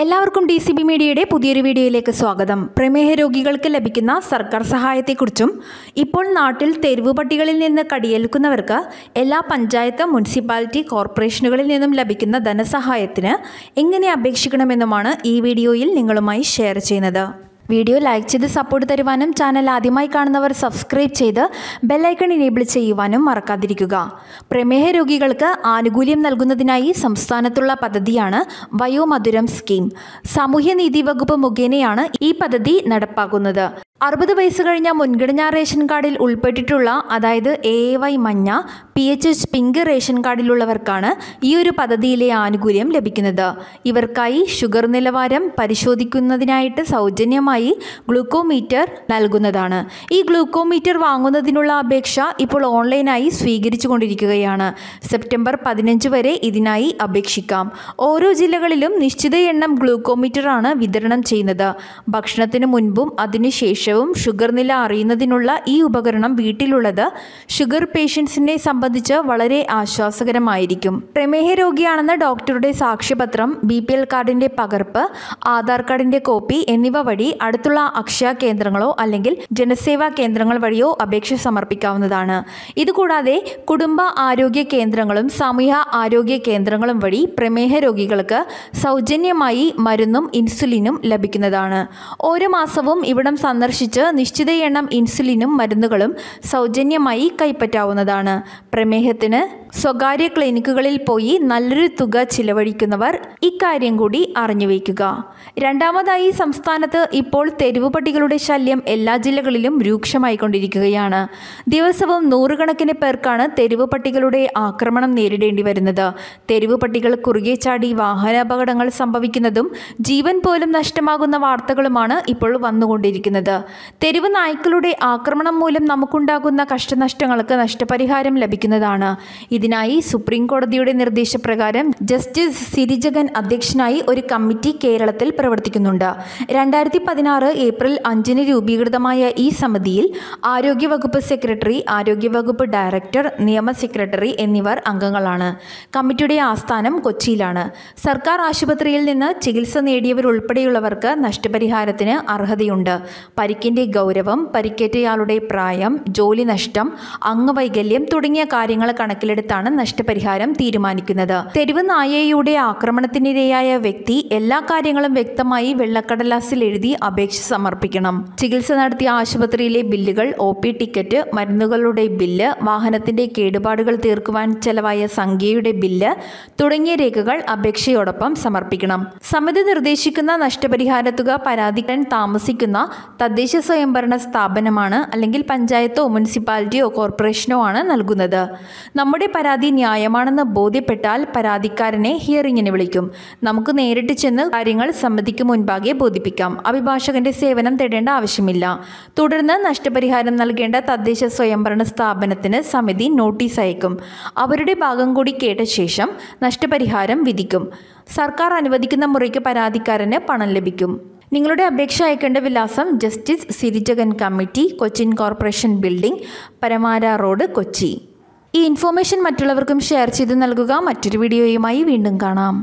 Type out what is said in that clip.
എല്ലാവർക്കും D C B മീഡിയയുടെ പുതിയൊരു വീഡിയോയിലേക്ക് സ്വാഗതം പ്രമേഹ രോഗികൾക്ക് ലഭിക്കുന്ന സർക്കാർ സഹായത്തെക്കുറിച്ചും ഇപ്പോൾ നാട്ടിൽ തെരുവ് പട്ടികളിൽ നിന്ന് കടിയേൽക്കുന്നവർക്ക് എല്ലാ പഞ്ചായത്ത് മുനിസിപ്പാലിറ്റി കോർപ്പറേഷനുകളിൽ നിന്നും ലഭിക്കുന്ന ധനസഹായത്തിന് എങ്ങനെ അപേക്ഷിക്കണമെന്നുമാണ് ഈ വീഡിയോയിൽ നിങ്ങളുമായി ഷെയർ ചെയ്യുന്നത് വീഡിയോ ലൈക്ക് ചെയ്ത് സപ്പോർട്ട് തരുവാനും ചാനൽ ആദ്യമായി കാണുന്നവർ സബ്സ്ക്രൈബ് ചെയ്ത് ബെല്ലൈക്കൺ ഇനേബിൾ ചെയ്യുവാനും മറക്കാതിരിക്കുക പ്രമേഹ രോഗികൾക്ക് ആനുകൂല്യം നൽകുന്നതിനായി സംസ്ഥാനത്തുള്ള പദ്ധതിയാണ് വയോമധുരം സ്കീം സാമൂഹ്യനീതി വകുപ്പ് മുഖേനയാണ് ഈ പദ്ധതി നടപ്പാക്കുന്നത് അറുപത് വയസ്സ് കഴിഞ്ഞ മുൻഗണനാ റേഷൻ കാർഡിൽ ഉൾപ്പെട്ടിട്ടുള്ള അതായത് എ എ വൈ മഞ്ഞ P H H pink ration കാർഡിലുള്ളവർക്കാണ് ഈ ഒരു പദ്ധതിയിലെ ആനുകൂല്യം ലഭിക്കുന്നത് ഇവർക്കായി ഷുഗർ നിലവാരം പരിശോധിക്കുന്നതിനായിട്ട് സൗജന്യമായി ഗ്ലൂക്കോമീറ്റർ നൽകുന്നതാണ് ഈ ഗ്ലൂക്കോമീറ്റർ വാങ്ങുന്നതിനുള്ള അപേക്ഷ ഇപ്പോൾ ഓൺലൈനായി സ്വീകരിച്ചു കൊണ്ടിരിക്കുകയാണ് സെപ്റ്റംബർ പതിനഞ്ച് വരെ ഇതിനായി അപേക്ഷിക്കാം ഓരോ ജില്ലകളിലും നിശ്ചിത എണ്ണം ഗ്ലൂക്കോമീറ്ററാണ് വിതരണം ചെയ്യുന്നത് ഭക്ഷണത്തിന് മുൻപും അതിനുശേഷവും ഷുഗർ നില അറിയുന്നതിനുള്ള ഈ ഉപകരണം വീട്ടിലുള്ളത് ഷുഗർ പേഷ്യൻസിനെ സംബന്ധിച്ച് വളരെ ആശ്വാസകരമായിരിക്കും പ്രമേഹ രോഗിയാണെന്ന ഡോക്ടറുടെ സാക്ഷ്യപത്രം ബി പി എൽ കാർഡിൻ്റെ പകർപ്പ് ആധാർ കാർഡിൻ്റെ കോപ്പി എന്നിവ വഴി അടുത്തുള്ള അക്ഷയ കേന്ദ്രങ്ങളോ അല്ലെങ്കിൽ ജനസേവാ കേന്ദ്രങ്ങൾ വഴിയോ അപേക്ഷ സമർപ്പിക്കാവുന്നതാണ് ഇതുകൂടാതെ കുടുംബ ആരോഗ്യ കേന്ദ്രങ്ങളും സാമൂഹ്യ ആരോഗ്യ കേന്ദ്രങ്ങളും വഴി പ്രമേഹ രോഗികൾക്ക് സൗജന്യമായി മരുന്നും ഇൻസുലിനും ലഭിക്കുന്നതാണ് ഓരോ മാസവും ഇവിടം സന്ദർശിച്ച് നിശ്ചിത എണ്ണം ഇൻസുലിനും മരുന്നുകളും സൗജന്യമായി കൈപ്പറ്റാവുന്നതാണ് പ്രമേഹത്തിന് സ്വകാര്യ ക്ലിനിക്കുകളിൽ പോയി നല്ലൊരു തുക ചിലവഴിക്കുന്നവർ ഇക്കാര്യം കൂടി അറിഞ്ഞു വയ്ക്കുക രണ്ടാമതായി സംസ്ഥാനത്ത് ഇപ്പോൾ തെരുവ് പട്ടികളുടെ ശല്യം എല്ലാ ജില്ലകളിലും രൂക്ഷമായിക്കൊണ്ടിരിക്കുകയാണ് ദിവസവും നൂറുകണക്കിന് പേർക്കാണ് തെരുവ് പട്ടികളുടെ ആക്രമണം നേരിടേണ്ടി വരുന്നത് തെരുവ് പട്ടികൾ കുറുകെ ചാടി വാഹനാപകടങ്ങൾ സംഭവിക്കുന്നതും ജീവൻ പോലും നഷ്ടമാകുന്ന വാർത്തകളുമാണ് ഇപ്പോൾ വന്നുകൊണ്ടിരിക്കുന്നത് തെരുവ് നായ്ക്കളുടെ ആക്രമണം മൂലം നമുക്കുണ്ടാകുന്ന കഷ്ടനഷ്ടങ്ങൾക്ക് നഷ്ടപരിഹാരം ലഭിക്കുന്നതാണ് ഇതിനായി സുപ്രീം കോടതിയുടെ നിർദ്ദേശപ്രകാരം ജസ്റ്റിസ് സിരിജഗൻ അധ്യക്ഷനായി ഒരു കമ്മിറ്റി കേരളത്തിൽ പ്രവർത്തിക്കുന്നുണ്ട് രണ്ടായിരത്തി പതിനാറ് ഏപ്രിൽ അഞ്ചിന് രൂപീകൃതമായ ഈ സമിതിയിൽ ആരോഗ്യവകുപ്പ് സെക്രട്ടറി ആരോഗ്യവകുപ്പ് ഡയറക്ടർ നിയമ സെക്രട്ടറി എന്നിവർ അംഗങ്ങളാണ് കമ്മിറ്റിയുടെ ആസ്ഥാനം കൊച്ചിയിലാണ് സർക്കാർ ആശുപത്രിയിൽ നിന്ന് ചികിത്സ നേടിയവരുൾപ്പെടെയുള്ളവർക്ക് നഷ്ടപരിഹാരത്തിന് അർഹതയുണ്ട് പരിക്കിന്റെ ഗൗരവം പരിക്കേറ്റയാളുടെ പ്രായം ജോലി നഷ്ടം അംഗവൈകല്യം തുടങ്ങിയ കാര്യങ്ങൾ കണക്കിലെടുത്താണ് നഷ്ടപരിഹാരം തീരുമാനിക്കുന്നത് തെരുവ് നായയുടെ ആക്രമണത്തിനിരയായ വ്യക്തി എല്ലാ കാര്യങ്ങളും വ്യക്തമായി വെള്ളക്കടലാസിൽ എഴുതി അപേക്ഷ സമർപ്പിക്കണം ചികിത്സ നടത്തിയ ആശുപത്രിയിലെ ബില്ലുകൾ ഒ പി ടിക്കറ്റ് മരുന്നുകളുടെ ബില്ല് വാഹനത്തിന്റെ കേടുപാടുകൾ തീർക്കുവാൻ ചെലവായ സംഖ്യയുടെ ബില്ല് തുടങ്ങിയ രേഖകൾ അപേക്ഷയോടൊപ്പം സമർപ്പിക്കണം സമിതി നിർദ്ദേശിക്കുന്ന നഷ്ടപരിഹാര തുക പരാതിക്കാൻ താമസിക്കുന്ന തദ്ദേശ സ്വയംഭരണ സ്ഥാപനമാണ് അല്ലെങ്കിൽ പഞ്ചായത്തോ മുനിസിപ്പാലിറ്റിയോ കോർപ്പറേഷനോ ആണ് നൽകുന്നത് നമ്മുടെ പരാതി ന്യായമാണെന്ന് ബോധ്യപ്പെട്ടാൽ പരാതിക്കാരനെ ഹിയറിങ്ങിന് വിളിക്കും നമുക്ക് നേരിട്ട് ചെന്ന് കാര്യങ്ങൾ സമിതിക്ക് മുൻപാകെ ബോധിപ്പിക്കാം അഭിഭാഷകന്റെ സേവനം തേടേണ്ട ആവശ്യമില്ല തുടർന്ന് നഷ്ടപരിഹാരം നൽകേണ്ട തദ്ദേശ സ്വയംഭരണ സ്ഥാപനത്തിന് സമിതി നോട്ടീസ് അയക്കും അവരുടെ ഭാഗം കൂടി കേട്ട ശേഷം നഷ്ടപരിഹാരം വിധിക്കും സർക്കാർ അനുവദിക്കുന്ന മുറയ്ക്ക് പരാതിക്കാരന് പണം ലഭിക്കും നിങ്ങളുടെ അപേക്ഷ അയക്കേണ്ട വിലാസം justice Sirijagan committee Cochin corporation building Paramara road Kochi ഈ ഇൻഫോർമേഷൻ മറ്റുള്ളവർക്കും ഷെയർ ചെയ്ത് നൽകുക മറ്റൊരു വീഡിയോയുമായി വീണ്ടും കാണാം